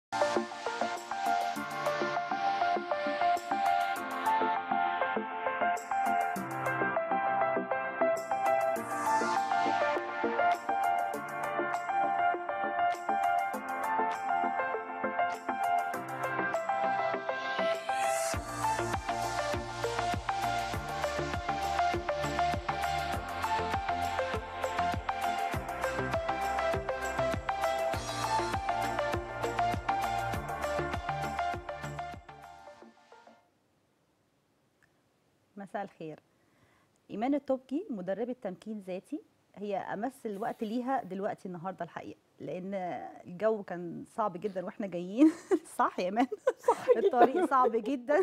مساء الخير ايمان التوبكي مدربه تمكين ذاتي هي امس الوقت ليها دلوقتي النهارده الحقيقه لان الجو كان صعب جدا واحنا جايين صح يا ايمان صح الطريق صعب جدا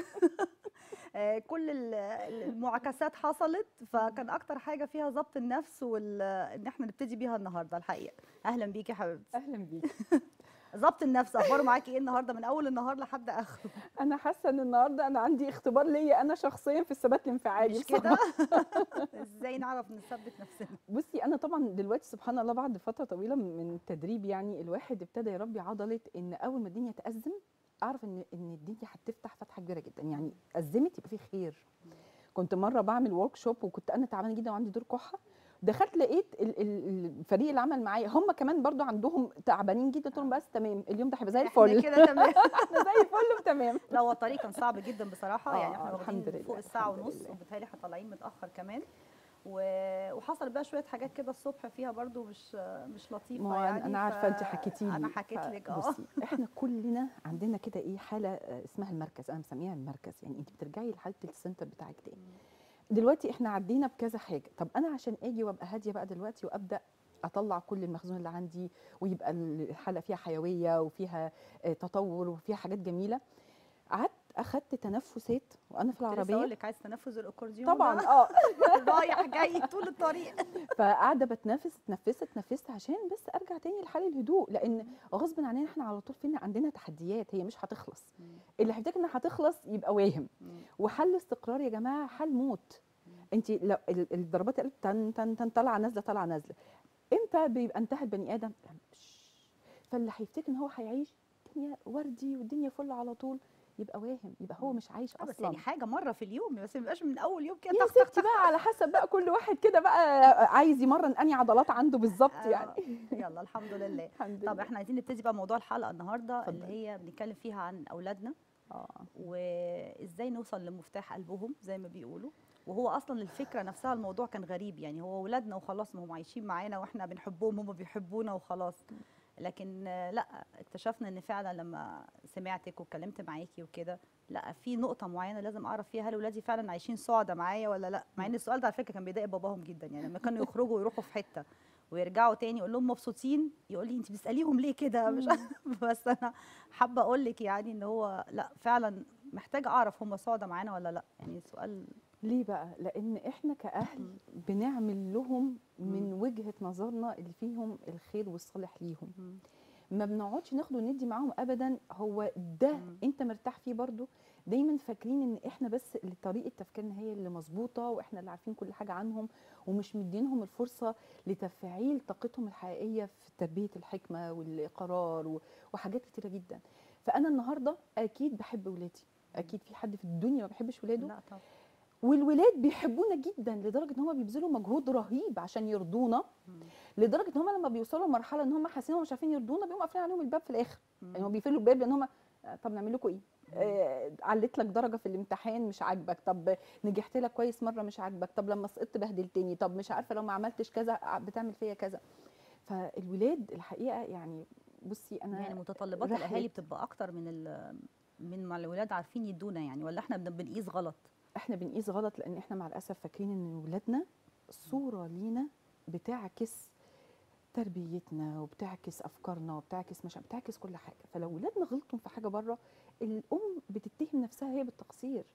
آه، كل ال- المعاكسات حصلت فكان اكتر حاجه فيها ضبط النفس وان احنا نبتدي بيها النهارده الحقيقه اهلا بيكي يا حبيبتي اهلا بيك ضبط النفس اخباره معاكي ايه النهارده من اول النهار لحد اخره انا حاسه ان النهارده انا عندي اختبار ليا انا شخصيا في الثبات الانفعالي مش بصراحة. كده ازاي نعرف نثبت نفسنا بصي انا طبعا دلوقتي سبحان الله بعد فتره طويله من التدريب يعني الواحد ابتدى يربي عضله ان اول ما الدنيا تأزم اعرف ان ان الدنيا هتفتح فتحه كبيره جدا يعني أزمت يبقى في خير كنت مره بعمل ورك شوب وكنت انا تعبانه جدا وعندي دور كحه دخلت لقيت ال- ال- الفريق اللي عمل معايا هم كمان برضو عندهم تعبانين جدا قلت لهم بس تمام اليوم ده هيبقى زي احنا الفل كده تمام احنا زي الفل وتمام لا هو الطريق كان صعب جدا بصراحه آه، يعني احنا آه، واخدين الحمد لله، فوق الساعه الحمد ونص لله. وبالتالي احنا طالعين متاخر كمان و... وحصل بقى شويه حاجات كده الصبح فيها برضو مش مش لطيفه ما هو يعني انا عارفه انت حكيتي لي انا حكيت ف- لك اه بصي احنا كلنا عندنا كده ايه حاله آه، اسمها المركز انا مسميها المركز يعني انت بترجعي لحاله السنتر بتاعك تاني دلوقتي احنا عدينا بكذا حاجه طب انا عشان اجي وابقى هاديه بقى دلوقتي وابدا اطلع كل المخزون اللي عندي ويبقى الحاله فيها حيويه وفيها آه، تطور وفيها حاجات جميله قعدت اخدت تنفسات وانا في كنت لسه العربيه اقول لك عايز تنفذ الاكورديون طبعا ده. اه رايح جاي طول الطريق فقاعده بتنفس اتنفست اتنفست عشان بس ارجع تاني لحال الهدوء لان غصب عننا احنا على طول فينا عندنا تحديات هي مش هتخلص اللي هيفتكر انها هتخلص يبقى واهم وحل استقرار يا جماعه حل موت انت لو ال- الضربات اللي تن تن تن طالعه نازله طالعه نازله امتى بيبقى انتهى البني ادم لما بش. فاللي هيفتكر ان هو هيعيش الدنيا وردي والدنيا فل على طول يبقى واهم يبقى هو مش عايش آه، بس اصلا يعني حاجه مره في اليوم بس ما يبقاش من اول يوم كده يا تخ- تخ- ستي بقى على حسب بقى كل واحد كده بقى عايز يمرن انهي عضلات عنده بالظبط آه، يعني يلا الحمد لله الحمد طب لله احنا عايزين نبتدي بقى موضوع الحلقه النهارده اللي اتفضلي. هي بنتكلم فيها عن اولادنا اه وازاي نوصل لمفتاح قلبهم زي ما بيقولوا وهو اصلا الفكره نفسها الموضوع كان غريب يعني هو ولادنا وخلاص ما هم عايشين معانا واحنا بنحبهم هم بيحبونا وخلاص لكن آه، لا اكتشفنا ان فعلا لما سمعتك واتكلمت معاكي وكده لا في نقطه معينه لازم اعرف فيها هل ولادي فعلا عايشين سعداء معايا ولا لا مع ان السؤال ده على فكره كان بيضايق باباهم جدا يعني لما كانوا يخرجوا ويروحوا في حته ويرجعوا تاني يقول لهم مبسوطين يقول لي انت بتساليهم ليه كده مش بس انا حابه اقول لك يعني ان هو لا فعلا محتاجه اعرف هم سعداء معانا ولا لا يعني سؤال ليه بقى لان احنا كاهل بنعمل لهم من وجهه نظرنا اللي فيهم الخير والصالح ليهم ما بنقعدش ناخد وندي معاهم ابدا هو ده مم. انت مرتاح فيه برضو دايما فاكرين ان احنا بس اللي طريقه تفكيرنا هي اللي مظبوطه واحنا اللي عارفين كل حاجه عنهم ومش مدينهم الفرصه لتفعيل طاقتهم الحقيقيه في تربيه الحكمه والقرار و- وحاجات كتيره جدا فانا النهارده اكيد بحب ولادي اكيد في حد في الدنيا ما بيحبش ولاده لا طبعا والولاد بيحبونا جدا لدرجه ان هم بيبذلوا مجهود رهيب عشان يرضونا لدرجه ان هم لما بيوصلوا لمرحله ان هم حاسين إن هم مش عارفين يرضونا بيقوموا قافلين عليهم الباب في الاخر يعني هم بيقفلوا الباب لان هم طب نعمل لكم ايه؟ آه علت لك درجه في الامتحان مش عاجبك طب نجحت لك كويس مره مش عاجبك طب لما سقطت بهدلتني طب مش عارفه لو ما عملتش كذا بتعمل فيا كذا فالولاد الحقيقه يعني بصي انا يعني متطلبات رحلة. الاهالي بتبقى اكتر من ال من ما الولاد عارفين يدونا يعني ولا احنا بن- بنقيس غلط احنا بنقيس غلط لان احنا مع الاسف فاكرين ان ولادنا صوره لينا بتعكس تربيتنا وبتعكس افكارنا وبتعكس مش بتعكس كل حاجه فلو ولادنا غلطوا في حاجه بره الام بتتهم نفسها هي بالتقصير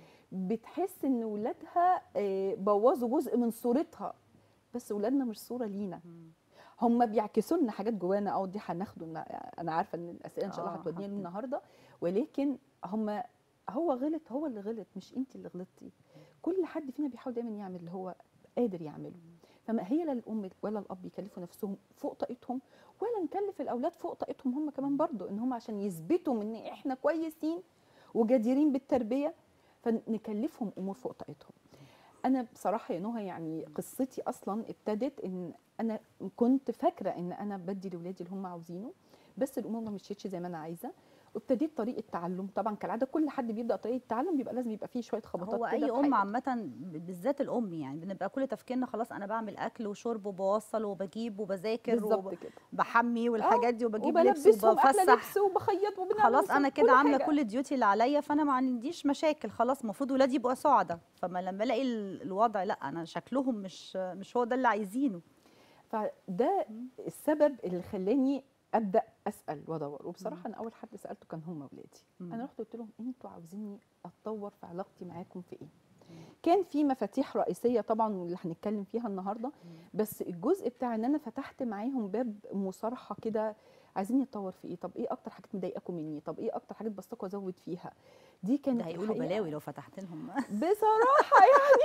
بتحس ان ولادها آه، بوظوا جزء من صورتها بس ولادنا مش صوره لينا هم بيعكسوا لنا حاجات جوانا اه دي هناخده إن- انا عارفه ان الاسئله ان شاء الله آه، هتودينا له هبتدي. النهارده ولكن هم هو غلط هو اللي غلط مش انت اللي غلطتي كل حد فينا بيحاول دايما يعمل اللي هو قادر يعمله فما هي لا الام ولا الاب يكلفوا نفسهم فوق طاقتهم ولا نكلف الاولاد فوق طاقتهم هم كمان برضو ان هم عشان يثبتوا ان احنا كويسين وجديرين بالتربيه فنكلفهم امور فوق طاقتهم انا بصراحه يا نهى يعني قصتي اصلا ابتدت ان انا كنت فاكره ان انا بدي لاولادي اللي هم عاوزينه بس الامور ما مشيتش زي ما انا عايزه وابتديت طريقه تعلم طبعا كالعاده كل حد بيبدا طريقه تعلم بيبقى لازم يبقى فيه شويه خبطات هو كده اي في ام حياته. عامه بالذات الام يعني بنبقى كل تفكيرنا خلاص انا بعمل اكل وشرب وبوصل وبجيب وبذاكر بالظبط كده وبحمي والحاجات دي وبجيب لبس وبلبسهم احلى وبفسح لبس وبخيط وبنعمل خلاص انا كل كده عامله حاجة. كل الديوتي اللي عليا فانا ما عنديش مشاكل خلاص المفروض ولادي يبقوا سعداء فما لما الاقي ال- الوضع لا انا شكلهم مش مش هو ده اللي عايزينه فده السبب اللي خلاني ابدا اسال وادور وبصراحه انا اول حد سالته كان هم اولادي مم. انا رحت قلت لهم انتوا عاوزيني اتطور في علاقتي معاكم في ايه كان في مفاتيح رئيسيه طبعا واللي هنتكلم فيها النهارده بس الجزء بتاع ان انا فتحت معاهم باب مصارحه كده عايزين نتطور في ايه طب ايه اكتر حاجات مضايقاكم مني طب ايه اكتر حاجات بستكوا ازود فيها دي كانت ده هيقولوا الحقيقة- بلاوي لو فتحت لهم بصراحه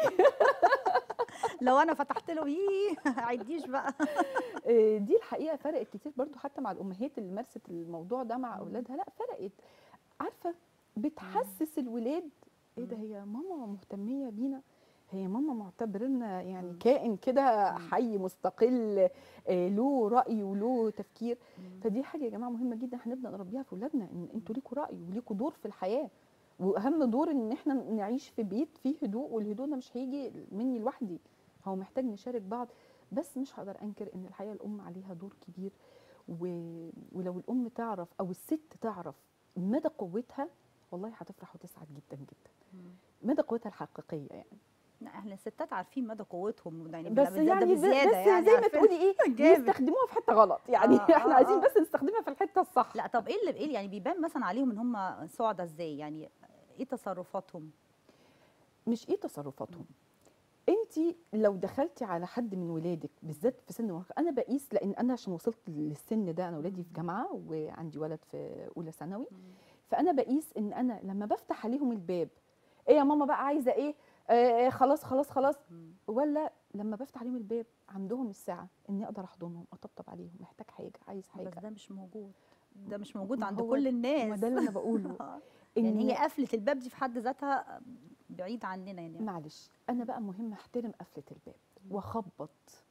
لو انا فتحت له ايه عديش بقى آه، دي الحقيقه فرقت كتير برضو حتى مع الامهات اللي مارست الموضوع ده مع اولادها لا فرقت عارفه بتحسس الولاد ايه ده هي ماما مهتميه بينا هي ماما معتبرنا يعني مم. كائن كده مم. حي مستقل آه، له راي وله تفكير فدي حاجه يا جماعه مهمه جدا احنا نبدا نربيها في اولادنا ان انتوا ليكوا راي وليكوا دور في الحياه واهم دور ان احنا نعيش في بيت فيه هدوء والهدوء ده مش هيجي مني لوحدي هو محتاج نشارك بعض بس مش هقدر انكر ان الحقيقه الام عليها دور كبير و... ولو الام تعرف او الست تعرف مدى قوتها والله هتفرح وتسعد جدا جدا مدى قوتها الحقيقيه يعني لا احنا الستات عارفين مدى قوتهم يعني بس ده يعني ب- بزيادة بس يعني زي ما عارفين؟ تقولي ايه جامد. يستخدموها في حته غلط يعني آه، احنا آه، عايزين آه. بس نستخدمها في الحته الصح لا طب ايه اللي ايه يعني بيبان مثلا عليهم ان هم سعداء ازاي يعني ايه تصرفاتهم مش ايه تصرفاتهم انت لو دخلتي على حد من ولادك بالذات في سن المراهقه انا بقيس لان انا عشان وصلت للسن ده انا ولادي في جامعه وعندي ولد في اولى ثانوي فانا بقيس ان انا لما بفتح عليهم الباب ايه يا ماما بقى عايزه ايه آه خلاص خلاص خلاص ولا لما بفتح عليهم الباب عندهم الساعه اني اقدر احضنهم اطبطب عليهم محتاج حاجه عايز بس حاجه ده مش موجود ده مش موجود ما عند هو- كل ما الناس ده اللي انا بقوله آه. إن يعني هي قفله الباب دي في حد ذاتها بعيد عننا يعني معلش انا بقى مهم احترم قفله الباب واخبط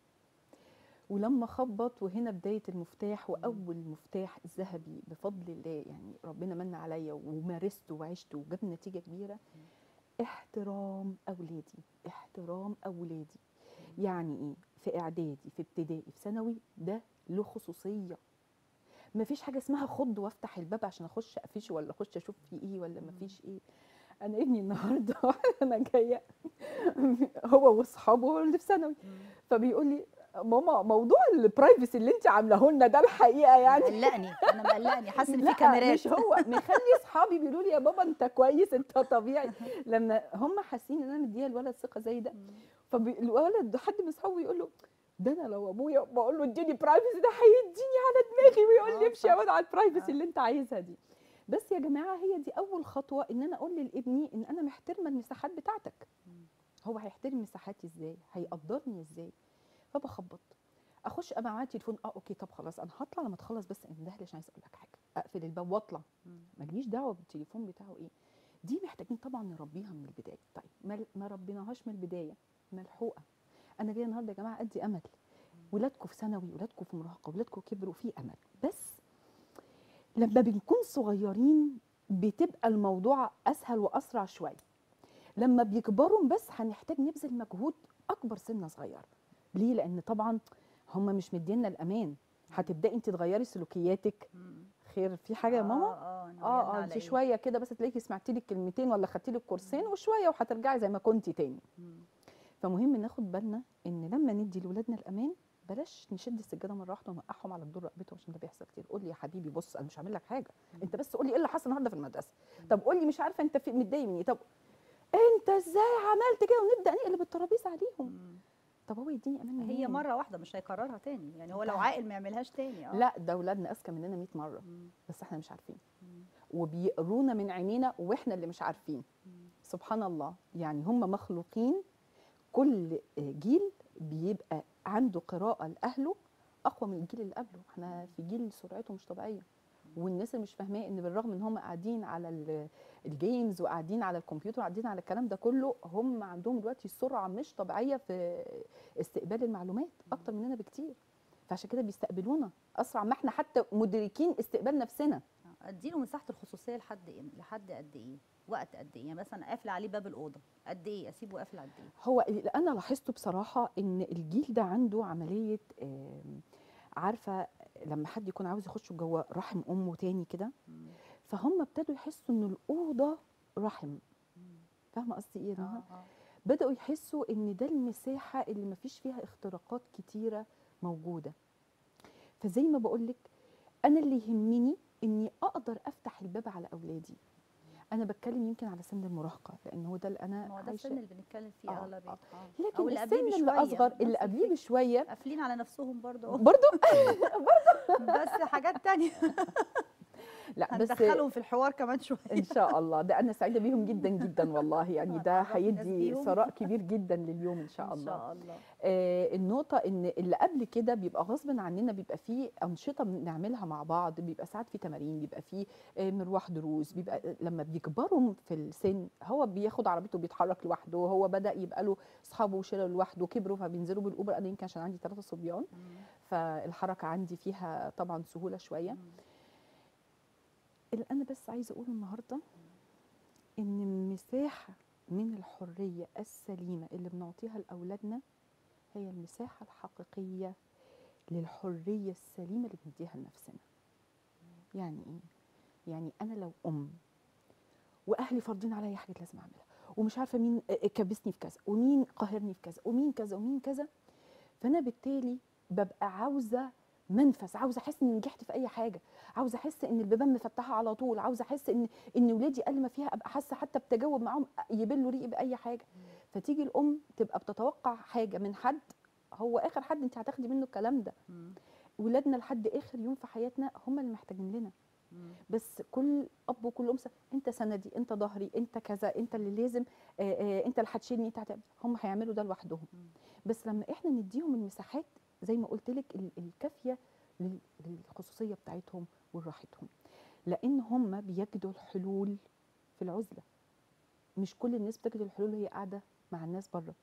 ولما اخبط وهنا بدايه المفتاح واول مفتاح ذهبي بفضل الله يعني ربنا من عليا ومارسته وعشته وجاب نتيجه كبيره احترام اولادي احترام اولادي يعني ايه في اعدادي في ابتدائي في ثانوي ده له خصوصيه مفيش حاجه اسمها خض وافتح الباب عشان اخش اقفشه ولا اخش اشوف في ايه ولا مفيش ايه انا ابني النهارده انا جايه هو واصحابه اللي في ثانوي فبيقول لي ماما موضوع البرايفسي اللي انت عاملاه لنا ده الحقيقه يعني مقلقني انا مقلقني حاسه ان لا في كاميرات مش هو مخلي اصحابي بيقولوا لي يا بابا انت كويس انت طبيعي لما هم حاسين ان انا مديها الولد ثقه زي ده فالولد حد من اصحابه يقول له ده انا لو ابويا بقول له اديني برايفسي ده هيديني على دماغي ويقول لي آه، امشي يا صح. ولد على البرايفسي آه. اللي انت عايزها دي بس يا جماعه هي دي اول خطوه ان انا اقول لابني ان انا محترمه المساحات بتاعتك هو هيحترم مساحاتي ازاي هيقدرني ازاي فبخبط اخش ابقى معايا تليفون اه اوكي طب خلاص انا هطلع لما تخلص بس انده لي عشان عايزه اقول لك حاجه اقفل الباب واطلع ماليش دعوه بالتليفون بتاعه ايه دي محتاجين طبعا نربيها من البدايه طيب ما ما ربيناهاش من البدايه ملحوقه انا جايه النهارده يا جماعه ادي امل ولادكم في ثانوي ولادكم في مراهقه ولادكم كبروا في امل بس لما بنكون صغيرين بتبقى الموضوع اسهل واسرع شويه لما بيكبروا بس هنحتاج نبذل مجهود اكبر سنه صغيره ليه لان طبعا هم مش مدينا الامان هتبداي انت تغيري سلوكياتك خير في حاجه يا ماما اه اه اه اه انت شويه كده بس تلاقيكي سمعتي لي الكلمتين ولا خدتي لي الكورسين وشويه وهترجعي زي ما كنتي تاني فمهم ناخد بالنا ان لما ندي لاولادنا الامان بلاش نشد السجاده مره واحده ونوقعهم على جدور رقبتهم عشان ده بيحصل كتير قول لي يا حبيبي بص انا مش هعمل لك حاجه انت بس قول لي ايه اللي حصل النهارده في المدرسه طب قول لي مش عارفه انت في متضايق مني طب انت ازاي عملت كده ونبدا نقلب الترابيزه عليهم طب هو يديني امان هي منين؟ مره واحده مش هيكررها تاني يعني هو لو ده- عاقل ما يعملهاش تاني اه لا ده اولادنا اذكى مننا 100 مره مم. بس احنا مش عارفين مم. وبيقرونا من عينينا واحنا اللي مش عارفين مم. سبحان الله يعني هم مخلوقين كل جيل بيبقى عنده قراءه لاهله اقوى من الجيل اللي قبله احنا في جيل سرعته مش طبيعيه والناس اللي مش فاهماه ان بالرغم ان هم قاعدين على ال- الجيمز وقاعدين على الكمبيوتر وقاعدين على الكلام ده كله هم عندهم دلوقتي سرعه مش طبيعيه في استقبال المعلومات اكتر مننا بكتير فعشان كده بيستقبلونا اسرع ما احنا حتى مدركين استقبال نفسنا اديله مساحه الخصوصيه لحد ايه لحد قد ايه وقت قد ايه يعني مثلا قافله عليه باب الاوضه قد ايه اسيبه قافل قد ايه هو اللي انا لاحظته بصراحه ان الجيل ده عنده عمليه آم، عارفه لما حد يكون عاوز يخش جوه رحم امه تاني كده مم. فهم ابتدوا يحسوا ان الاوضه رحم مم. فاهمه قصدي ايه يا نهى؟ آه، آه. بداوا يحسوا ان ده المساحه اللي ما فيش فيها اختراقات كتيره موجوده فزي ما بقول لك انا اللي يهمني اني اقدر افتح الباب على اولادي انا بتكلم يمكن على سن المراهقه لان هو ده اللي انا ما هو ده عايشه السن اللي بنتكلم فيه آه، اغلبيه آه. آه. لكن أو اللي قبليه السن اللي بشوية، اصغر نفس اللي قبليه الفكرة. بشويه قافلين على نفسهم برضه أهو. برضو بس حاجات تانية لا بس هندخلهم في الحوار كمان شويه ان شاء الله ده انا سعيده بيهم جدا جدا والله يعني ده هتعرفي الناس هيدي بيهم. ثراء كبير جدا لليوم ان شاء ان الله شاء الله آه النقطه ان اللي قبل كده بيبقى غصب عننا بيبقى فيه انشطه بنعملها مع بعض بيبقى ساعات في تمارين بيبقى في آه مروح دروس بيبقى لما بيكبروا في السن هو بياخد عربيته بيتحرك لوحده هو بدا يبقى له اصحابه وشله لوحده كبروا فبينزلوا بالاوبر انا يمكن عشان عندي ثلاثه صبيان مم. فالحركه عندي فيها طبعا سهوله شويه مم. اللي انا بس عايزه اقوله النهارده ان مساحه من الحريه السليمه اللي بنعطيها لاولادنا هي المساحه الحقيقيه للحريه السليمه اللي بنديها لنفسنا يعني ايه يعني انا لو ام واهلي فرضين عليا حاجات لازم اعملها ومش عارفه مين كبسني في كذا ومين قاهرني في كذا ومين كذا ومين كذا فانا بالتالي ببقى عاوزه منفذ عاوزه احس اني نجحت في اي حاجه عاوزه احس ان البيبان مفتحه على طول عاوزه احس ان ان ولادي اقل ما فيها ابقى حاسه حتى بتجاوب معاهم يبلوا ريقي باي حاجه فتيجي الام تبقى بتتوقع حاجه من حد هو اخر حد انت هتاخدي منه الكلام ده مم. ولادنا لحد اخر يوم في حياتنا هم اللي محتاجين لنا مم. بس كل اب وكل ام س- انت سندي انت ظهري انت كذا انت اللي لازم آه، آه، انت اللي هتشيلني انت هتعمل هم هيعملوا ده لوحدهم مم. بس لما احنا نديهم المساحات زي ما قلت لك ال- الكافيه لل- للخصوصيه بتاعتهم وراحتهم لان هم بيجدوا الحلول في العزله مش كل الناس بتجد الحلول وهي قاعده مع الناس بره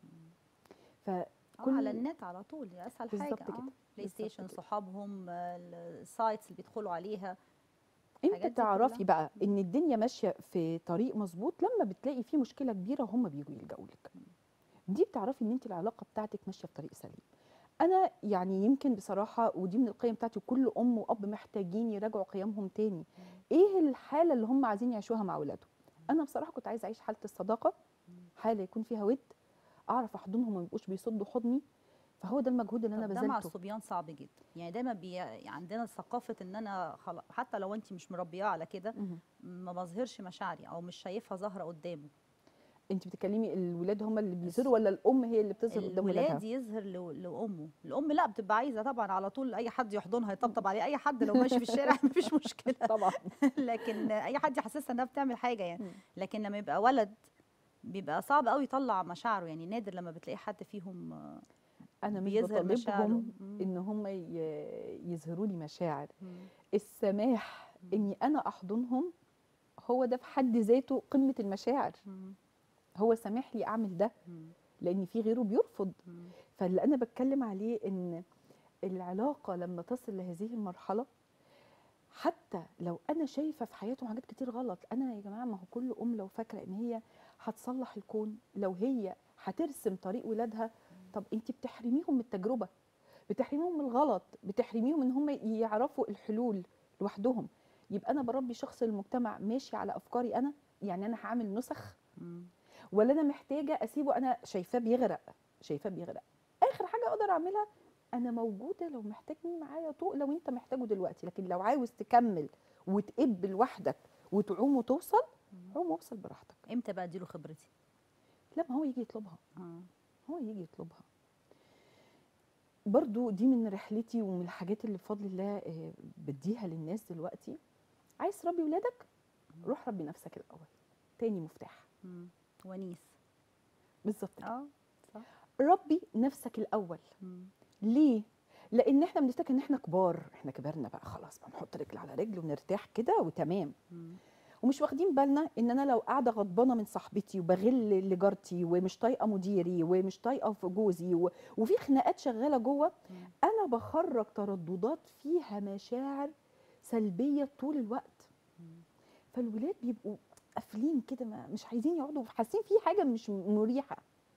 ف اه كل- على النت على طول دي اسهل بالظبط حاجه كده، اه بلاي بالظبط ستيشن كده. صحابهم آه، السايتس اللي بيدخلوا عليها انت الحاجات دي تعرفي كلها. بقى ان الدنيا ماشيه في طريق مظبوط لما بتلاقي فيه مشكله كبيره وهم بيجوا يلجأوا لك دي بتعرفي ان انت العلاقه بتاعتك ماشيه في طريق سليم انا يعني يمكن بصراحه ودي من القيم بتاعتي كل ام واب محتاجين يراجعوا قيمهم تاني ايه الحاله اللي هم عايزين يعيشوها مع اولادهم انا بصراحه كنت عايزه اعيش حاله الصداقه حاله يكون فيها ود اعرف احضنهم وما يبقوش بيصدوا حضني فهو ده المجهود اللي انا طب ده مع بذلته الصبيان صعب جدا يعني دايما بي... عندنا ثقافه ان انا خلاص حتى لو انت مش مربياه على كده مهم. ما بظهرش مشاعري او مش شايفها ظاهره قدامه انت بتتكلمي الولاد هم اللي بيظهروا ولا الام هي اللي بتظهر قدام ولادها الولاد يظهر لو- لامه الام لا بتبقى عايزه طبعا على طول اي حد يحضنها يطبطب عليه اي حد لو ماشي في الشارع مفيش مشكله طبعا لكن اي حد يحسسها انها بتعمل حاجه يعني مم. لكن لما يبقى ولد بيبقى صعب قوي يطلع مشاعره يعني نادر لما بتلاقي حد فيهم آه، انا مش بيظهر مشاعره بطالبهم مم. ان هم ي- يظهروا لي مشاعر مم. السماح اني انا احضنهم هو ده في حد ذاته قمه المشاعر مم. هو سامح لي اعمل ده مم. لان في غيره بيرفض مم. فاللي انا بتكلم عليه ان العلاقه لما تصل لهذه المرحله حتى لو انا شايفه في حياتهم حاجات كتير غلط انا يا جماعه ما هو كل ام لو فاكره ان هي هتصلح الكون لو هي هترسم طريق ولادها طب انت بتحرميهم من التجربه بتحرميهم من الغلط بتحرميهم ان هم يعرفوا الحلول لوحدهم يبقى انا بربي شخص المجتمع ماشي على افكاري انا يعني انا هعمل نسخ مم. ولا انا محتاجه اسيبه انا شايفاه بيغرق شايفاه بيغرق اخر حاجه اقدر اعملها انا موجوده لو محتاجني معايا طوق لو انت محتاجه دلوقتي لكن لو عاوز تكمل وتقب لوحدك وتعوم وتوصل عوم واوصل براحتك امتى بقى اديله خبرتي لما هو يجي يطلبها آه. هو يجي يطلبها برضو دي من رحلتي ومن الحاجات اللي بفضل الله آه، بديها للناس دلوقتي عايز تربي ولادك روح ربي نفسك الاول تاني مفتاح مم. ونيس بالظبط كده اه صح ربي نفسك الاول مم. ليه لان احنا بنفتكر ان احنا كبار احنا كبرنا بقى خلاص بقى نحط رجل على رجل ونرتاح كده وتمام مم. ومش واخدين بالنا ان انا لو قاعده غضبانه من صاحبتي وبغل لجارتي ومش طايقه مديري ومش طايقه في جوزي و... وفي خناقات شغاله جوه مم. انا بخرج ترددات فيها مشاعر سلبيه طول الوقت مم. فالولاد بيبقوا قافلين كده ما- مش عايزين يقعدوا حاسين في حاجه مش مريحه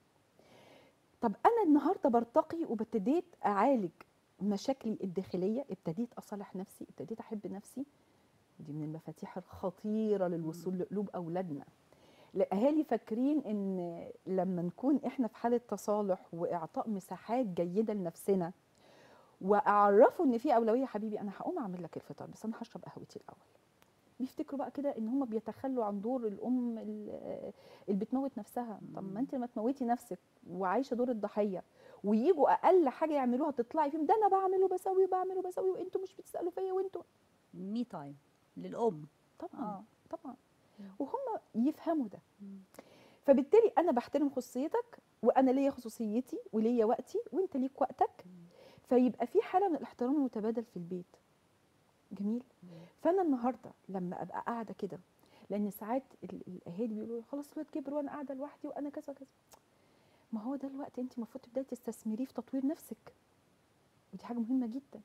طب انا النهارده برتقي وابتديت اعالج مشاكلي الداخليه ابتديت اصالح نفسي ابتديت احب نفسي دي من المفاتيح الخطيره للوصول لقلوب اولادنا الاهالي فاكرين ان لما نكون احنا في حاله تصالح واعطاء مساحات جيده لنفسنا واعرفوا ان في اولويه حبيبي انا هقوم اعمل لك الفطار بس انا هشرب قهوتي الاول بيفتكروا بقى كده ان هم بيتخلوا عن دور الام ال- اللي بتموت نفسها طب ما انت لما تموتي نفسك وعايشه دور الضحيه ويجوا اقل حاجه يعملوها تطلعي فيهم ده انا بعمل وبسوي وبعمل وبسوي وانتوا مش بتسالوا فيا وانتوا مي تايم للام طبعا اه طبعا مم. وهم يفهموا ده مم. فبالتالي انا بحترم خصوصيتك وانا ليا خصوصيتي وليا وقتي وانت ليك وقتك فيبقى في حاله من الاحترام المتبادل في البيت جميل مم. فانا النهارده لما ابقى قاعده كده لان ساعات ال- الاهالي بيقولوا خلاص الواد كبر وانا قاعده لوحدي وانا كذا كذا ما هو ده الوقت انت المفروض تبداي تستثمريه في تطوير نفسك ودي حاجه مهمه جدا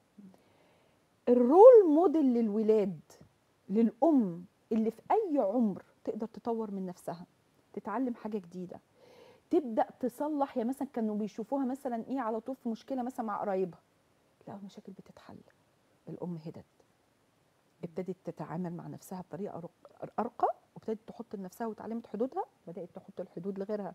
الرول موديل للولاد للام اللي في اي عمر تقدر تطور من نفسها تتعلم حاجه جديده تبدا تصلح يا مثلا كانوا بيشوفوها مثلا ايه على طول في مشكله مثلا مع قرايبها لا المشاكل بتتحل الام هدت ابتدت تتعامل مع نفسها بطريقه رق- ارقى وابتدت تحط لنفسها وتعلمت حدودها بدات تحط الحدود لغيرها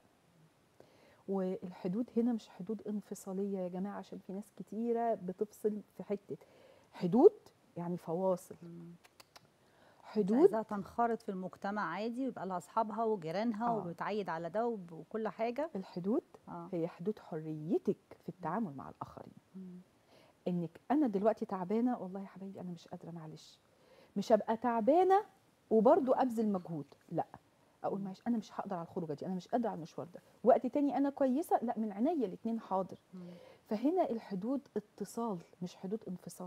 والحدود هنا مش حدود انفصاليه يا جماعه عشان في ناس كتيره بتفصل في حته حدود يعني فواصل مم. مش حدود عايزاها تنخرط في المجتمع عادي ويبقى لها اصحابها وجيرانها آه. وبتعيد على ده وب- وكل حاجه الحدود اه هي حدود حريتك في التعامل مع الاخرين مم. انك انا دلوقتي تعبانه والله يا حبايبي انا مش قادره معلش مش هبقى تعبانه وبرضو ابذل مجهود لا اقول معلش انا مش هقدر على الخروجه دي انا مش قادره على المشوار ده وقت تاني انا كويسه لا من عينيا الاتنين حاضر مم. فهنا الحدود اتصال مش حدود انفصال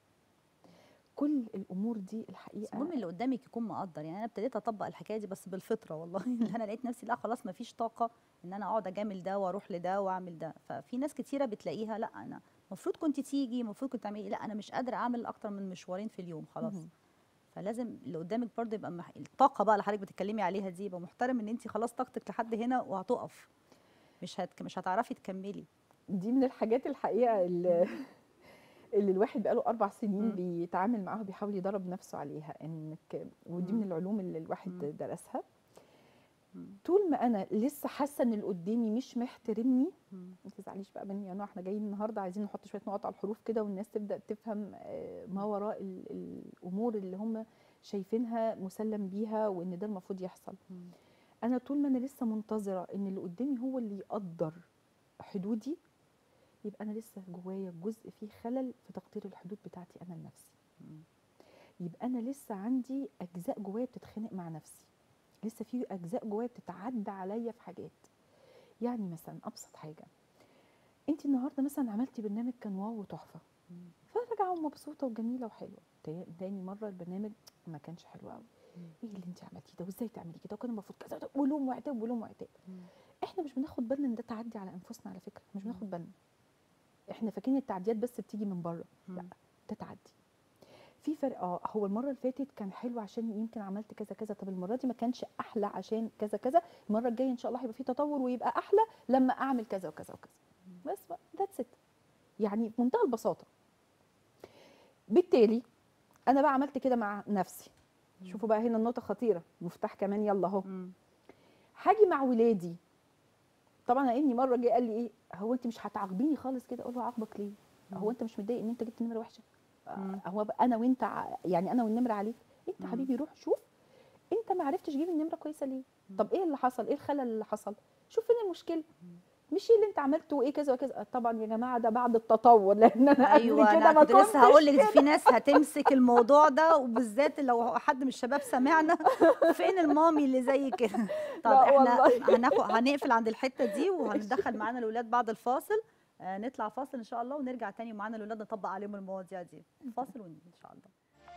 كل الامور دي بس الحقيقه المهم اللي قدامك يكون مقدر يعني انا ابتديت اطبق الحكايه دي بس بالفطره والله اللي انا لقيت نفسي لا خلاص ما فيش طاقه ان انا اقعد اجامل ده واروح لده واعمل ده ففي ناس كتيره بتلاقيها لا انا المفروض كنت تيجي المفروض كنت تعملي لا انا مش قادره اعمل اكتر من مشوارين في اليوم خلاص مهم. فلازم اللي قدامك برضه يبقى مح... الطاقه بقى اللي حضرتك بتتكلمي عليها دي يبقى محترم ان انت خلاص طاقتك لحد هنا وهتقف مش هت... مش هتعرفي تكملي دي من الحاجات الحقيقه اللي, اللي الواحد بقاله اربع سنين مم. بيتعامل معاها بيحاول يدرب نفسه عليها انك ودي مم. من العلوم اللي الواحد مم. درسها مم. طول ما انا لسه حاسه ان اللي قدامي مش محترمني مم. ما تزعليش بقى مني انا احنا جايين النهارده عايزين نحط شويه نقط على الحروف كده والناس تبدا تفهم آه، ما وراء ال- الامور اللي هم شايفينها مسلم بيها وان ده المفروض يحصل مم. انا طول ما انا لسه منتظره ان اللي قدامي هو اللي يقدر حدودي يبقى انا لسه جوايا جزء فيه خلل في تقدير الحدود بتاعتي انا لنفسي مم. يبقى انا لسه عندي اجزاء جوايا بتتخانق مع نفسي لسه في اجزاء جوايا بتتعدى عليا في حاجات يعني مثلا ابسط حاجه انت النهارده مثلا عملتي برنامج كان واو وتحفه مم. فراجعه ومبسوطه وجميله وحلوه تا- تاني مره البرنامج ما كانش حلو قوي مم. ايه اللي انت عملتيه ده وازاي تعملي كده وكان المفروض كذا وده، ولوم وعتاب ولوم وعتاب مم. احنا مش بناخد بالنا ان ده تعدي على انفسنا على فكره مش بناخد بالنا احنا فاكرين التعديات بس بتيجي من بره لا مم. ده تعدي في فرق اه هو المره اللي فاتت كان حلو عشان يمكن عملت كذا كذا طب المره دي ما كانش احلى عشان كذا كذا المره الجايه ان شاء الله هيبقى في تطور ويبقى احلى لما اعمل كذا وكذا وكذا بس بقى ذاتس ات يعني بمنتهى البساطه بالتالي انا بقى عملت كده مع نفسي شوفوا بقى هنا النقطه خطيره مفتاح كمان يلا اهو مم. هاجي مع ولادي طبعا ابني مره جه قال لي ايه هو انت مش هتعاقبيني خالص كده اقول له اعاقبك ليه هو انت مش متضايق ان انت جبت نمره وحشه آه، مم. هو بقى انا وانت ع- يعني انا والنمره عليك انت مم. حبيبي روح شوف انت ما عرفتش تجيب النمره كويسه ليه طب ايه اللي حصل ايه الخلل اللي حصل شوف فين المشكله مش ايه اللي انت عملته وايه كذا وكذا آه، طبعا يا جماعه ده بعد التطور لان انا ايوه قبل كده انا ما كنت لسه هقول لك كنتش في ناس هتمسك الموضوع ده وبالذات لو حد من الشباب سمعنا فين المامي اللي زي كده طب لا احنا والله. هناخد هنقفل عند الحته دي وهندخل معانا الاولاد بعد الفاصل آه نطلع فاصل ان شاء الله ونرجع تاني معانا الاولاد نطبق عليهم المواضيع دي فاصل ونيجي ان شاء الله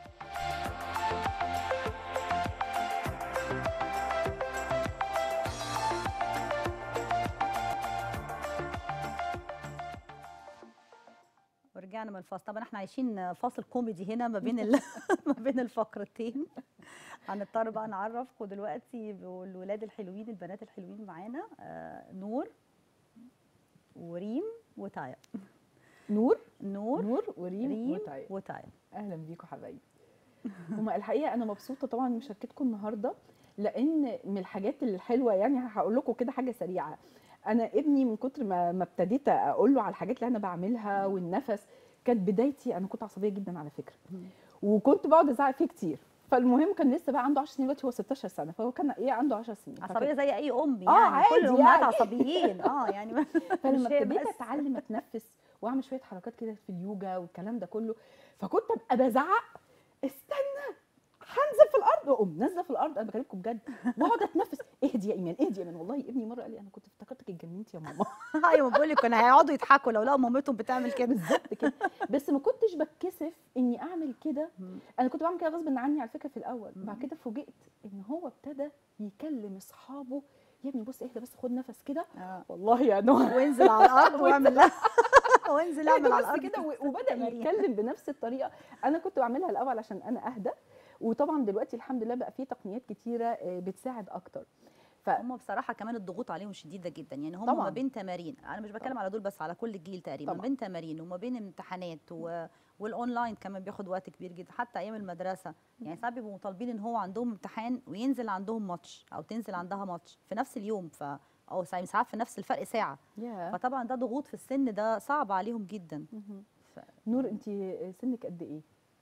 ورجعنا من الفاصل طبعا احنا عايشين فاصل كوميدي هنا ما بين ال... ما بين الفقرتين هنضطر بقى نعرفكم دلوقتي بالولاد الحلوين البنات الحلوين معانا آه نور وريم وتايا نور نور نور وريم ريم وتايا وتايا اهلا بيكم حبايبي هما الحقيقه انا مبسوطه طبعا بمشاركتكم النهارده لان من الحاجات الحلوه يعني هقول لكم كده حاجه سريعه انا ابني من كتر ما ما ابتديت اقول له على الحاجات اللي انا بعملها والنفس كانت بدايتي انا كنت عصبيه جدا على فكره وكنت بقعد ازعق فيه كتير فالمهم كان لسه بقى عنده 10 سنين دلوقتي هو 16 سنه فهو كان ايه عنده 10 سنين عصبيه زي اي ام يعني آه، كل عادي الامهات يعني. عصبيين اه يعني ما- فلما مش هي ابتديت بس. اتعلم اتنفس واعمل شويه حركات كده في اليوجا والكلام ده كله فكنت ابقى بزعق استنى هنزل في الارض واقوم نازله في الارض انا بكلمكم بجد واقعد اتنفس اهدي يا ايمان اهدي يا ايمان والله ابني مره قال لي انا كنت افتكرتك اتجننتي يا ماما ايوه بقول لك كانوا هيقعدوا يضحكوا لو لقوا مامتهم بتعمل كده بالظبط كده بس ما كنتش بتكسف اني اعمل كده مم. انا كنت بعمل كده غصب عني على فكره في الاول مم. بعد كده فوجئت ان هو ابتدى يكلم اصحابه يا ابني بص اهدى بس خد نفس كده آه. والله يا نور وانزل على الارض واعمل لها وانزل اعمل على بس الارض كده و- وبدا تمارين. يتكلم بنفس الطريقه انا كنت بعملها الاول عشان انا اهدى وطبعا دلوقتي الحمد لله بقى في تقنيات كتيره آه، بتساعد اكتر ف هم بصراحه كمان الضغوط عليهم شديده جدا يعني هم طبعاً. ما بين تمارين انا مش بتكلم على دول بس على كل الجيل تقريبا ما طبعاً. بين تمارين وما بين امتحانات و... والاونلاين كمان بياخد وقت كبير جدا حتى ايام المدرسه يعني ساعات بيبقوا مطالبين ان هو عندهم امتحان وينزل عندهم ماتش او تنزل عندها ماتش في نفس اليوم ف او ساعات ساعات في نفس الفرق ساعه يا فطبعا ده ضغوط في السن ده صعب عليهم جدا مهم. ف... نور انت سنك قد ايه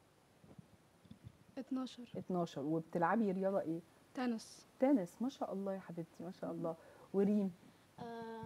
12 12 وبتلعبي رياضه ايه تنس تنس ما شاء الله يا حبيبتي ما شاء الله وريم آه،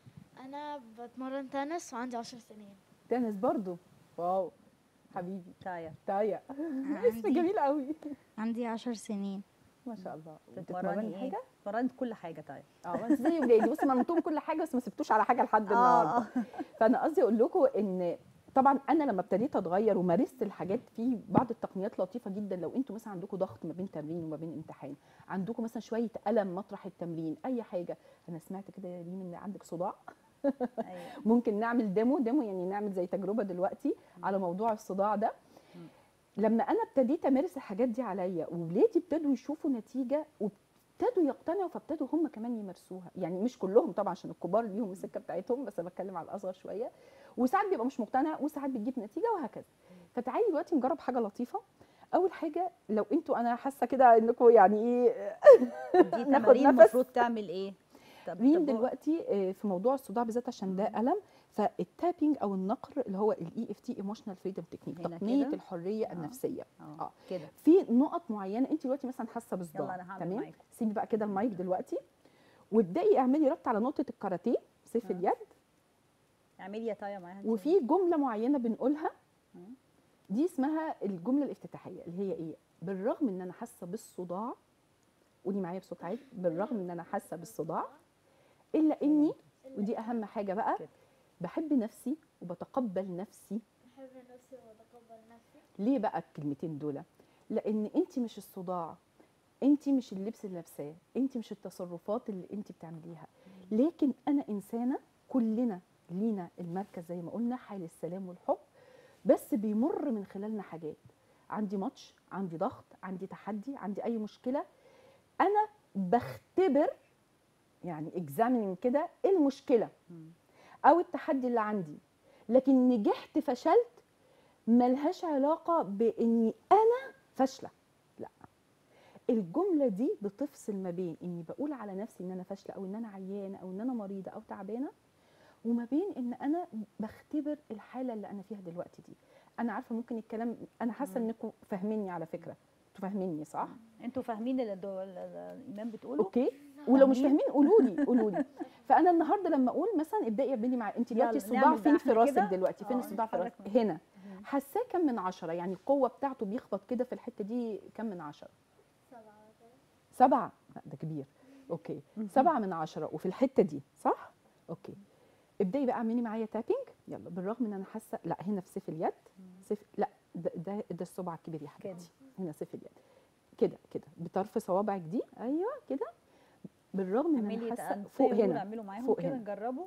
أنا بتمرن تنس وعندي عشر سنين تنس برضو واو حبيبي تايا تايا اسم عندي جميل قوي عندي عشر سنين ما شاء الله تتمرني ايه؟ حاجه تتمرني كل حاجه تايا اه بس زي ولادي بصي مرنتهم كل حاجه بس ما سبتوش على حاجه لحد النهارده فانا قصدي اقول لكم ان طبعا انا لما ابتديت اتغير ومارست الحاجات في بعض التقنيات لطيفه جدا لو انتوا مثلا عندكم ضغط ما بين تمرين وما بين امتحان عندكم مثلا شويه الم مطرح التمرين اي حاجه انا سمعت كده يا ريم ان عندك صداع أيوة. ممكن نعمل ديمو ديمو يعني نعمل زي تجربه دلوقتي على موضوع الصداع ده لما انا ابتديت امارس الحاجات دي عليا وولادي ابتدوا يشوفوا نتيجه وابتدوا يقتنعوا فابتدوا هم كمان يمارسوها يعني مش كلهم طبعا عشان الكبار ليهم السكه بتاعتهم بس انا بتكلم على الاصغر شويه وساعات بيبقى مش مقتنع وساعات بتجيب نتيجه وهكذا فتعالي دلوقتي نجرب حاجه لطيفه اول حاجه لو انتوا انا حاسه كده انكم يعني ايه دي ناخد تمارين نفس. المفروض تعمل ايه؟ طب- ريم طب هو- دلوقتي آه، في موضوع الصداع بالذات عشان ده الم فالتابينج او النقر اللي هو الاي اف تي ايموشنال فريدم تكنيك هنا تقنيه كده؟ الحريه آه. النفسيه اه اه كده في نقط معينه انت دلوقتي مثلا حاسه بصداع يلا انا هعمل تمام معاكم سيبي بقى كده المايك دلوقتي وابداي اعملي ربط على نقطه الكاراتيه سيف آه. اليد اعملي يا تايا معاها وفي جمله معينه بنقولها مم. دي اسمها الجمله الافتتاحيه اللي هي ايه بالرغم ان انا حاسه بالصداع قولي معايا بصوت عالي بالرغم ان انا حاسه بالصداع الا اني ودي اهم حاجه بقى كده. بحب نفسي وبتقبل نفسي بحب نفسي وبتقبل نفسي ليه بقى الكلمتين دول لان انت مش الصداع انت مش اللبس اللي لابساه انت مش التصرفات اللي انت بتعمليها لكن انا انسانه كلنا لينا المركز زي ما قلنا حال السلام والحب بس بيمر من خلالنا حاجات عندي ماتش عندي ضغط عندي تحدي عندي اي مشكله انا بختبر يعني اكزاميننج كده إيه المشكله مم. او التحدي اللي عندي لكن نجحت فشلت ملهاش علاقه باني انا فاشله لا الجمله دي بتفصل ما بين اني بقول على نفسي ان انا فاشله او ان انا عيانه او ان انا مريضه او تعبانه وما بين ان انا بختبر الحاله اللي انا فيها دلوقتي دي انا عارفه ممكن الكلام انا حاسه مم. انكم فاهميني على فكره انتوا فاهميني صح انتوا فاهمين اللي الدو- ال- ال- الايمان بتقوله اوكي ولو مش فاهمين؟ فاهمين قولوا لي قولوا لي فانا النهارده لما اقول مثلا ابداي اعملي مع انت دلوقتي يلا، الصداع نعمل فين بقى في احنا راسك كده. دلوقتي فين آه، الصداع في نتحرك راسك من- هنا حاساه كم من عشرة يعني القوه بتاعته بيخبط كده في الحته دي كم من عشرة سبعة سبعة لا ده كبير اوكي سبعة من عشرة وفي الحته دي صح اوكي ابداي بقى اعملي معايا تابينج يلا بالرغم ان انا حاسه لا هنا في سيف اليد سيف لا ده ده, ده الصبع الكبير يا حبيبتي هنا سيف اليد كده كده بطرف صوابعك دي ايوه كده بالرغم ان اعملي انا حاسه تأنفية فوق ودول هنا اعملوا معاهم فوق كده هنا. نجربه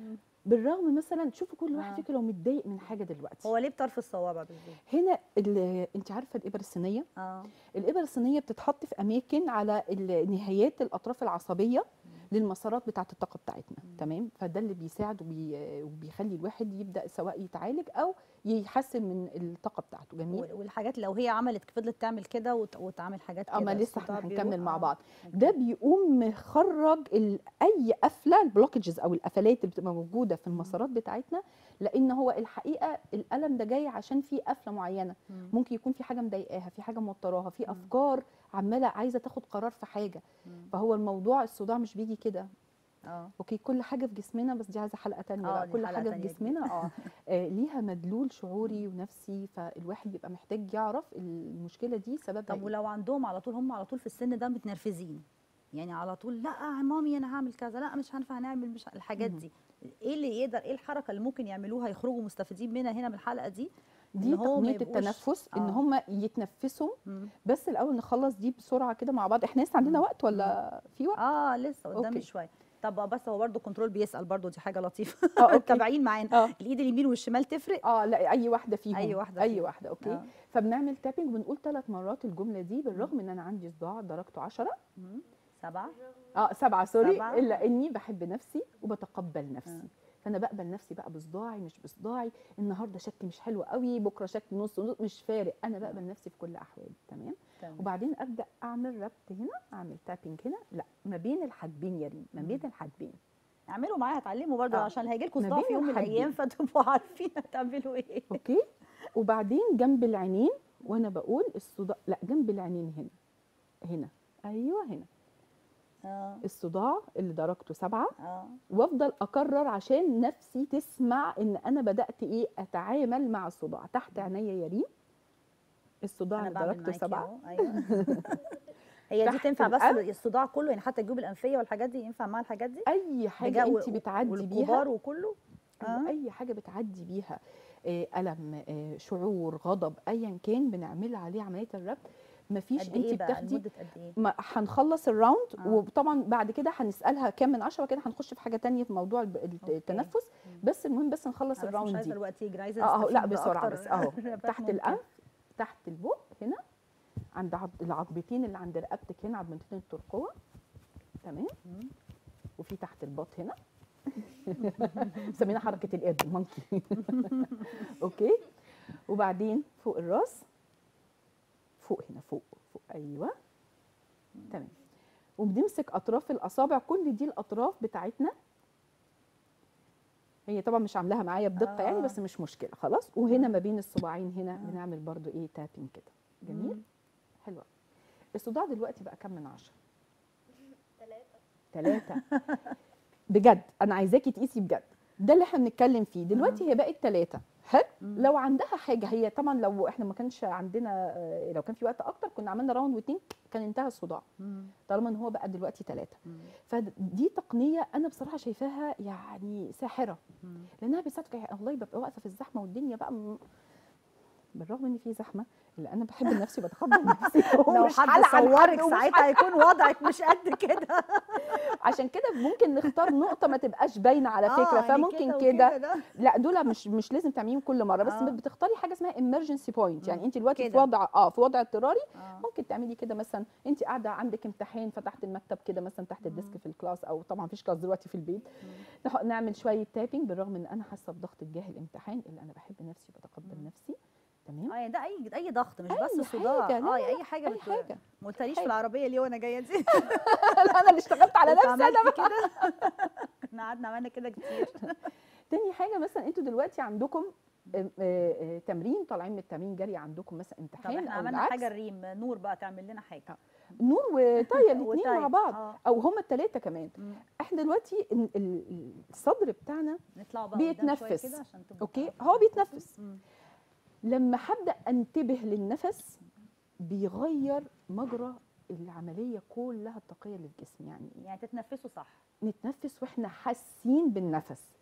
بالرغم مثلا شوفوا كل واحد آه. فيكم لو متضايق من حاجه دلوقتي هو ليه بطرف الصوابع بالظبط هنا ال- انت عارفه الابر الصينيه اه الابر الصينيه بتتحط في اماكن على ال- نهايات الاطراف العصبيه للمسارات بتاعه الطاقه بتاعتنا تمام فده اللي بيساعد وبي وبيخلي الواحد يبدا سواء يتعالج او يحسن من الطاقه بتاعته جميل وال- والحاجات لو هي عملت فضلت تعمل كده وت- وتعمل حاجات كده اما لسه الصداع احنا بيروح. هنكمل مع آه. بعض ده بيقوم مخرج ال- اي قفله البلوكجز او القفلات اللي بتبقى موجوده في المسارات بتاعتنا لان هو الحقيقه الالم ده جاي عشان في قفله معينه مم. ممكن يكون في حاجه مضايقاها في حاجه موتراها في مم. افكار عماله عايزه تاخد قرار في حاجه مم. فهو الموضوع الصداع مش بيجي كده اه اوكي كل حاجه في جسمنا بس دي عايزه حلقه تانية آه، بقى دي كل حلقة حاجه في تانية جسمنا اه آه، ليها مدلول شعوري ونفسي فالواحد بيبقى محتاج يعرف المشكله دي سببها طب إيه. ولو عندهم على طول هم على طول في السن ده متنرفزين يعني على طول لا يا مامي انا هعمل كذا لا مش هينفع نعمل مش الحاجات مم. دي ايه اللي يقدر ايه الحركه اللي ممكن يعملوها يخرجوا مستفيدين منها هنا من الحلقه دي دي إن هو ما تقنيه يبقوش- التنفس ان آه. هم يتنفسوا مم. بس الاول نخلص دي بسرعه كده مع بعض احنا لسه عندنا وقت ولا في وقت اه لسه قدامي أوكي. شويه طب بس هو برضه كنترول بيسال برضه دي حاجه لطيفه اه اوكي متابعين معانا اه الايد اليمين والشمال تفرق اه لا اي واحده فيهم أي واحدة اي فيهم. واحده اوكي آه. فبنعمل تابنج وبنقول ثلاث مرات الجمله دي بالرغم ان انا عندي صداع درجته 10 مم. سبعه اه سبعه سوري سبعة. الا اني بحب نفسي وبتقبل نفسي آه. فانا بقبل نفسي بقى بصداعي مش بصداعي النهارده شكلي مش حلو قوي بكره شكلي نص نص مش فارق انا بقبل نفسي في كل احوالي تمام تمام. وبعدين ابدا اعمل ربط هنا اعمل تابنج هنا لا ما بين الحاجبين يا ريم ما بين الحاجبين اعملوا معايا هتعلموا برضه آه. عشان هيجي لكم ما صداع بين في يوم من الحاجبين. الايام فتبقوا عارفين هتعملوا ايه اوكي وبعدين جنب العينين وانا بقول الصداع لا جنب العينين هنا هنا ايوه هنا اه الصداع اللي درجته سبعة اه وافضل اكرر عشان نفسي تسمع ان انا بدات ايه اتعامل مع الصداع تحت عينيا يا ريم الصداع انا اللي بعمل درجته معاكي سبعة اهو ايوه هي دي تحت تنفع بس القلب. الصداع كله يعني حتى الجيوب الانفيه والحاجات دي ينفع مع الحاجات دي اي حاجه بجو- انت بتعدي بيها والكبار وكله أيوة، آه. اي حاجه بتعدي بيها آه، الم آه، شعور غضب ايا كان بنعمل عليه عمليه الربط مفيش قد انت ايه بقى بتاخدي لمده قد ايه ما هنخلص الراوند آه. وطبعا بعد كده هنسالها كام من عشرة كده هنخش في حاجه تانية في موضوع الب- الت- أوكي. التنفس مم. بس المهم بس نخلص أنا بس مش الراوند عايزه دي الوقت يجري عايزه اه اهو لا نستفيد بسرعه بأكتر بس اهو ربات تحت ممكن. الانف تحت البق هنا عند عض- العظمتين اللي عند رقبتك هنا عظمتين الترقوه تمام مم. وفي تحت البط هنا مسمينها حركه القرد المونكي اوكي وبعدين فوق الراس فوق هنا فوق فوق ايوه تمام وبنمسك اطراف الاصابع كل دي الاطراف بتاعتنا هي طبعا مش عاملاها معايا بدقه يعني آه. بس مش مشكله خلاص وهنا ما بين الصباعين هنا بنعمل برضو ايه تابين كده جميل مم. حلو أوي. الصداع دلوقتي بقى كام من عشرة ثلاثة ثلاثة بجد انا عايزاكي تقيسي بجد ده اللي احنا بنتكلم فيه دلوقتي هي بقت ثلاثة حلو مم. لو عندها حاجه هي طبعا لو احنا ما كانش عندنا آه، لو كان في وقت اكتر كنا عملنا راوند واتنين كان انتهى الصداع مم. طالما ان هو بقى دلوقتي ثلاثة مم. فدي تقنيه انا بصراحه شايفاها يعني ساحره مم. لانها بتساعدك يعني والله ببقى واقفه في الزحمه والدنيا بقى م... بالرغم ان في زحمه الا انا بحب نفسي وبتقبل نفسي لو ومش حد هلعن حد صورك ومش ساعتها هيكون وضعك مش قد كده عشان كده ممكن نختار نقطه ما تبقاش باينه على آه، فكره يعني فممكن كده كده وكده ده. لا دول مش مش لازم تعمليهم كل مره بس آه. بتختاري حاجه اسمها emergency point يعني مم. انت دلوقتي في كده. وضع اه في وضع اضطراري آه. ممكن تعملي كده مثلا انت قاعده عندك امتحان فتحت المكتب كده مثلا تحت الديسك في الكلاس او طبعا مفيش كلاس دلوقتي في البيت نح- نعمل شويه تابنج بالرغم ان انا حاسه بضغط تجاه الامتحان الا انا بحب نفسي وبتقبل مم. نفسي تمام اه يعني ده اي اي ضغط مش أي بس صداع حاجة، لا، اه لا، اي حاجه اي بت- حاجه ما قلتليش في حاجة. العربيه ليه وانا جايه دي انا اللي اشتغلت على نفسي انا عملتي كده احنا قعدنا عملنا كده كتير تاني حاجه مثلا انتوا دلوقتي عندكم آه، آه، آه، تمرين طالعين من التمرين جري عندكم مثلا طب امتحان احنا او عملنا العكس حاجه الريم نور بقى تعمل لنا حاجه نور وتايا الاثنين وتايا، مع بعض آه. او هما الثلاثه كمان مم. احنا دلوقتي ال- ال- الصدر بتاعنا نطلع بقى قدام شوية بيتنفس. كده عشان تبقوا اوكي تعرفوا. هو بيتنفس مم. لما هبدا انتبه للنفس بيغير مجرى العمليه كلها الطاقيه اللي في الجسم يعني إيه؟ يعني تتنفسوا صح نتنفس واحنا حاسين بالنفس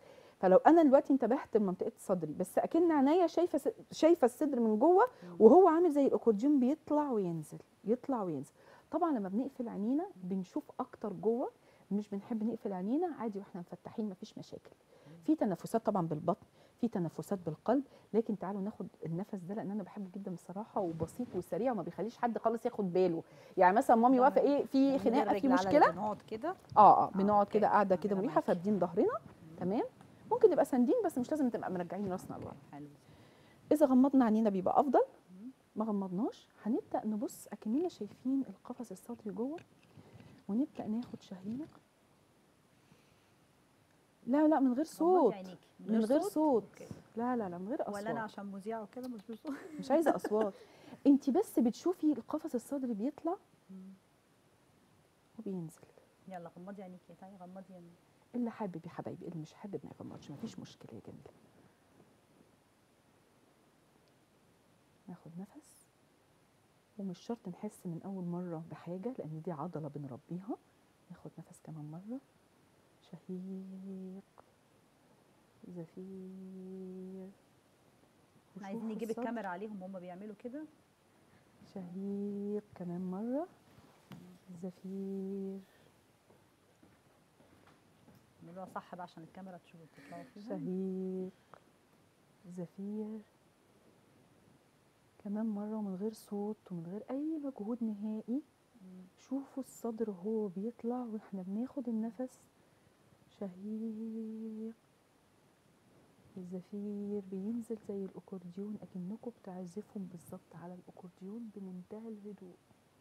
فلو انا دلوقتي انتبهت لمنطقه صدري بس اكن عينيا شايفه س- شايفه الصدر من جوه وهو عامل زي الاكورديون بيطلع وينزل يطلع وينزل طبعا لما بنقفل عينينا بنشوف اكتر جوه مش بنحب نقفل عينينا عادي واحنا مفتحين مفيش مشاكل في تنفسات طبعا بالبطن في تنفسات بالقلب لكن تعالوا ناخد النفس ده لان انا بحبه جدا بصراحه وبسيط وسريع وما بيخليش حد خالص ياخد باله يعني مثلا مامي واقفه ايه في يعني خناقه في الرجل على مشكله بنقعد كده اه اه آه، بنقعد أوكي. كده قاعده آه، كده أنا مريحه معاكي. فاردين ظهرنا تمام ممكن نبقى ساندين بس مش لازم تبقى مرجعين راسنا لورا حلو اذا غمضنا عينينا بيبقى افضل ما غمضناش هنبدا نبص اكننا شايفين القفص الصدري جوه ونبدا ناخد شهيق لا لا من غير غمضي صوت عينيكي. من غير صوت أوكي. لا لا لا من غير اصوات ولا انا عشان مذيعه وكده مش بصوت مش عايزه اصوات انت بس بتشوفي القفص الصدري بيطلع وبينزل يلا غمضي عينيكي يا تاني غمضي عينيكي اللي حابب يا حبايبي اللي مش حابب ما يغمضش مفيش مشكله يا جميله ناخد نفس ومش شرط نحس من اول مره بحاجه لان دي عضله بنربيها ناخد نفس كمان مره شهيق زفير احنا عايزين وشوفوا نجيب الصدر. الكاميرا عليهم هم بيعملوا كده شهيق كمان مرة زفير نعملوها صح بقى عشان الكاميرا تشوف تطلعوا فيها شهيق زفير كمان مرة ومن غير صوت ومن غير أي مجهود نهائي شوفوا الصدر وهو بيطلع واحنا بناخد النفس شهيق الزفير بينزل زي الأكورديون أكنكم بتعزفهم بالظبط على الأكورديون بمنتهى الهدوء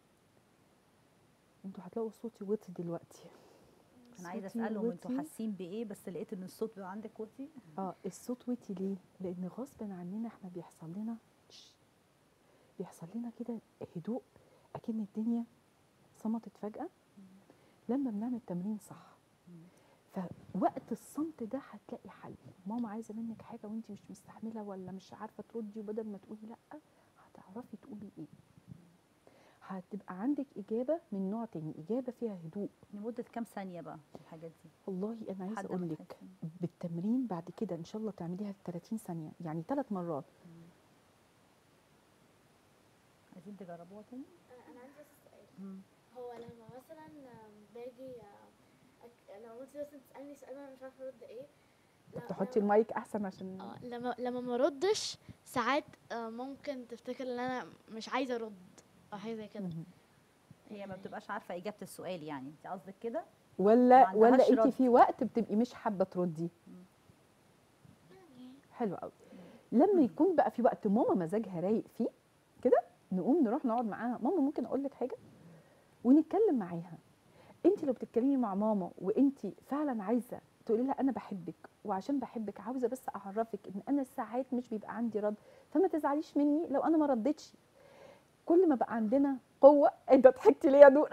انتوا هتلاقوا صوتي وطي دلوقتي انا عايزه صوتي اسالهم انتوا وطي. حاسين بايه بس لقيت ان الصوت بقى عندك وطي اه الصوت وطي ليه؟ لأن غصب عننا احنا بيحصل لنا تش- بيحصل لنا كده هدوء أكن الدنيا صمتت فجأة لما بنعمل تمرين صح فوقت الصمت ده هتلاقي حل ماما عايزة منك حاجة وانت مش مستحملة ولا مش عارفة تردي وبدل ما تقولي لأ هتعرفي تقولي ايه هتبقى عندك إجابة من نوع تاني إجابة فيها هدوء لمده كام ثانيه بقى الحاجات دي والله أنا عايزة لحد ما أقول لك تحسي. بالتمرين بعد كده ان شاء الله تعمليها في 30 ثانيه يعني ثلاث مرات عايزين تجربوها تاني انا عندي بس سؤال هو لما مثلا باجي أك... لو انت مثلا تسالني سؤال وانا مش عارفه ارد ايه لا- تحطي لما- المايك احسن عشان اه لما لما ما ردش ساعات آه، ممكن تفتكر ان انا مش عايزه ارد او حاجه زي كده مهم. هي ما بتبقاش عارفه اجابه السؤال يعني انت قصدك كده ما ولا عندهاش ولا انت رد. في وقت بتبقي مش حابه تردي يعني حلو قوي لما يكون بقى في وقت ماما مزاجها رايق فيه كده نقوم نروح نقعد معاها ماما ممكن اقول لك حاجه ونتكلم معاها انت لو بتتكلمي مع ماما وانت فعلا عايزه تقولي لها انا بحبك وعشان بحبك عاوزه بس اعرفك ان انا ساعات مش بيبقى عندي رد فما تزعليش مني لو انا ما ردتش كل ما بقى عندنا قوه انت ضحكتي ليه يا نور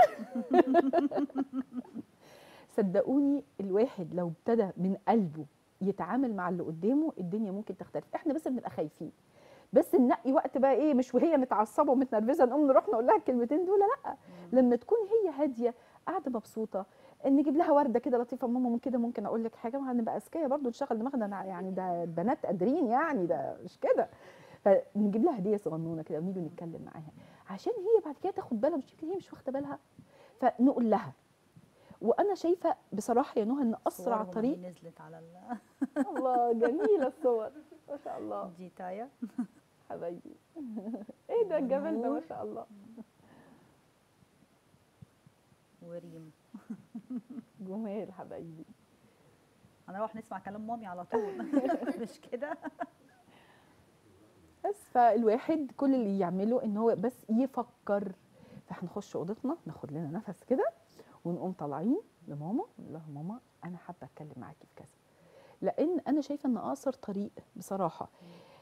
صدقوني الواحد لو ابتدى من قلبه يتعامل مع اللي قدامه الدنيا ممكن تختلف احنا بس بنبقى خايفين بس ننقي وقت بقى ايه مش وهي متعصبه ومتنرفزه نقوم نروح نقول لها الكلمتين دول لا لما تكون هي هاديه قاعده مبسوطه نجيب لها ورده كده لطيفه ماما من كده ممكن اقول لك حاجه ما هنبقى اذكياء برضو نشغل دماغنا أنا يعني ده البنات قادرين يعني ده مش كده فنجيب لها هديه صغنونه كده ونيجي نتكلم معاها عشان هي بعد كده تاخد بالها مش يمكن هي مش واخده بالها فنقول لها وانا شايفه بصراحه يا نهى ان اسرع صورهم طريق أهي نزلت على ال- الله جميله الصور ما شاء الله دي تايا حبايبي ايه ده الجمال ده ما شاء الله وريم جمال حبايبي هنروح نسمع كلام مامي على طول مش كده بس فالواحد كل اللي يعمله ان هو بس يفكر فهنخش اوضتنا ناخد لنا نفس كده ونقوم طالعين لماما نقول لها ماما انا حابه اتكلم معاكي في كذا لان انا شايفه ان اقصر طريق بصراحه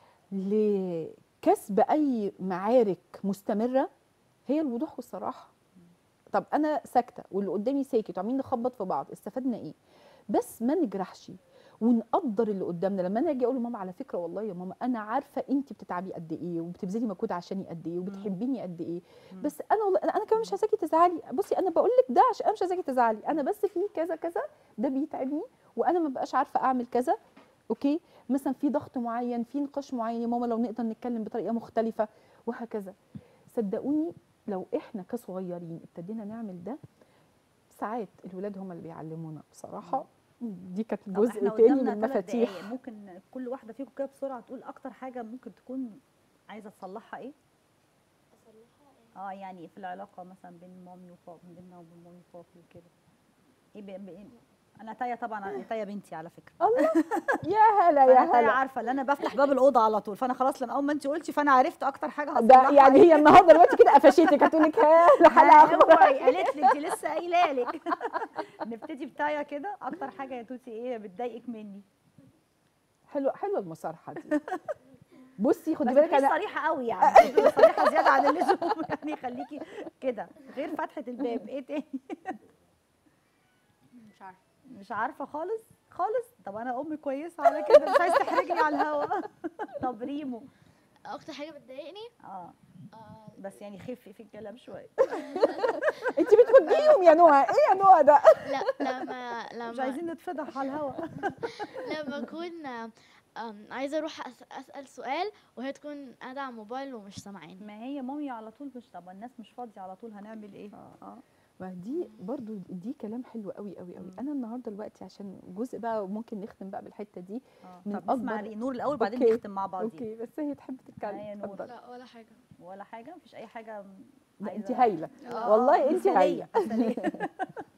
لكسب اي معارك مستمره هي الوضوح والصراحه طب انا ساكته واللي قدامي ساكت وعمالين نخبط في بعض استفدنا ايه بس ما نجرحش ونقدر اللي قدامنا لما انا اجي اقول لماما على فكره والله يا ماما انا عارفه انت بتتعبي قد ايه وبتبذلي مجهود عشاني قد ايه وبتحبيني قد ايه مم. بس انا والله انا أنا كمان مش عايزاكي تزعلي بصي انا بقول لك ده عشان انا مش عايزاكي تزعلي انا بس في كذا كذا ده بيتعبني وانا ما بقاش عارفه اعمل كذا اوكي مثلا في ضغط معين في نقاش معين يا ماما لو نقدر نتكلم بطريقه مختلفه وهكذا صدقوني لو احنا كصغيرين ابتدينا نعمل ده ساعات الولاد هم اللي بيعلمونا بصراحه دي كانت طب جزء احنا تاني قدامنا من ثلاث المفاتيح دقايق ممكن كل واحده فيكم كده بسرعه تقول اكتر حاجه ممكن تكون عايزه تصلحها ايه اصلحها اه يعني في العلاقه مثلا بين مامي وبابا بيننا وبين مامي وبابي وكده ايه بي... بي... انا تايا طبعا تايا بنتي على فكره يا هلا فانا يا تايا هلا عارفه ان انا بفتح باب الاوضه على طول فانا خلاص لما اول ما انت قلتي فانا عرفت اكتر حاجه ده هصلحها يعني إيه. هي النهارده دلوقتي كده قفشتك هتقول لك ها لا، حلقه اوعي قالت لي انت لسه قايله لك نبتدي بتايا كده اكتر حاجه يا توتي ايه بتضايقك مني حلوه حلوه المصارحه دي بصي خدي بس بالك مش انا صريحه قوي يعني تبقي صريحه زياده عن اللزوم يعني خليكي كده غير فتحه الباب ايه تاني مش عارفه مش عارفه خالص خالص طب انا امي كويسه على كده مش عايز تحرجني على الهوا طب ريمو اكتر حاجه بتضايقني اه آه، بس يعني خفي في الكلام شويه انت بتوديهم يا نوع ايه يا نوع ده لا لما مش لما عايزين نتفضح على الهوا لما اكون آم، آم، عايزه اروح أس- اسال سؤال وهي تكون قاعده على الموبايل ومش سامعاني ما هي مامي على طول مش طب الناس مش فاضيه على طول هنعمل ايه اه ما دي برضو دي كلام حلو قوي قوي قوي مم. انا النهارده دلوقتي عشان جزء بقى ممكن نختم بقى بالحته دي اه من طب نسمع أكبر- ري- نور الاول بعدين أوكي. نختم مع بعضين اوكي بس هي تحب تتكلم هيا نور. اتفضلي. لا ولا حاجه ولا حاجه مفيش اي حاجه لا انت عايزة- هايله آه، والله انت مثالية، هايله مثالية.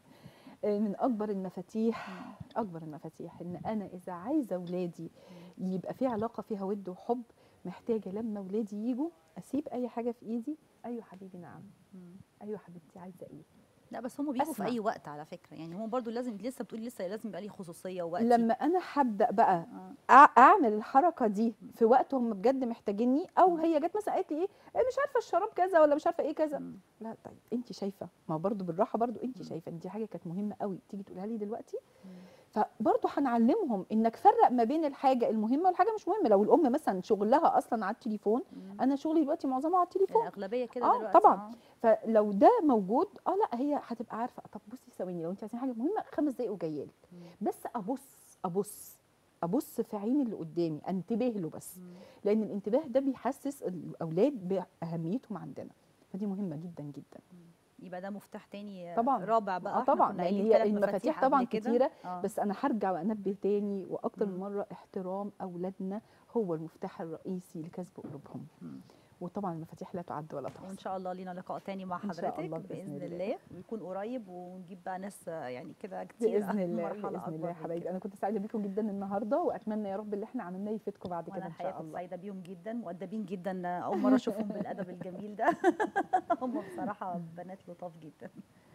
من اكبر المفاتيح اكبر المفاتيح ان انا اذا عايزه اولادي يبقى في علاقه فيها ود وحب محتاجه لما اولادي يجوا اسيب اي حاجه في ايدي ايوه حبيبي نعم مم. ايوه حبيبتي عايزه ايه لا بس هم بيجوا في أسمع. اي وقت على فكره يعني هم برضو لازم لسه بتقولي لسه لازم يبقى لي خصوصيه ووقتي لما انا هبدا بقى آه. أع- اعمل الحركه دي في وقت هم بجد محتاجيني او هي جت مثلا قالت لي ايه إيه مش عارفه الشراب كذا ولا مش عارفه ايه كذا مم. لا طيب انت شايفه ما هو برضو بالراحه برضو انت شايفه ان دي حاجه كانت مهمه قوي تيجي تقولها لي دلوقتي فبرضو هنعلمهم انك فرق ما بين الحاجه المهمه والحاجه مش مهمه لو الام مثلا شغلها اصلا على التليفون مم. انا شغلي دلوقتي معظمه على التليفون الاغلبيه كده آه، دلوقتي طبعاً. فلو ده موجود اه لا هي هتبقى عارفه طب بصي ثواني لو انت عايزين حاجه مهمه خمس دقايق وجايه لك مم. بس ابص ابص ابص في عين اللي قدامي انتبه له بس مم. لان الانتباه ده بيحسس الاولاد باهميتهم عندنا فدي مهمه جدا جدا يبقى ده مفتاح تاني طبعاً. رابع بقى اه إحنا طبعا كنا لان قايلين هي تلات المفاتيح مفاتيح طبعا قبل كده. كتيره آه. بس انا هرجع وانبه تاني واكتر من مم. مره احترام اولادنا هو المفتاح الرئيسي لكسب قلوبهم مم. وطبعا المفاتيح لا تعد ولا وان تحصى شاء الله لينا لقاء تاني مع إن شاء حضرتك الله باذن, بإذن الله. الله. ويكون قريب ونجيب بقى ناس يعني كده كتير باذن الله مرحله باذن اكبر الله يا من حبايبي كده. انا كنت سعيده بيكم جدا النهارده واتمنى يا رب اللي احنا عملناه يفيدكم بعد كده وانا ان الحقيقه شاء كنت الله سعيده بيهم جدا مؤدبين جدا اول مره اشوفهم بالادب الجميل ده هم بصراحه بنات لطاف جدا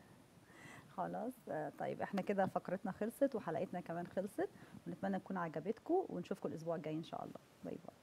خلاص آه، طيب احنا كده فقرتنا خلصت وحلقتنا كمان خلصت ونتمنى تكون عجبتكم ونشوفكم الاسبوع الجاي ان شاء الله باي باي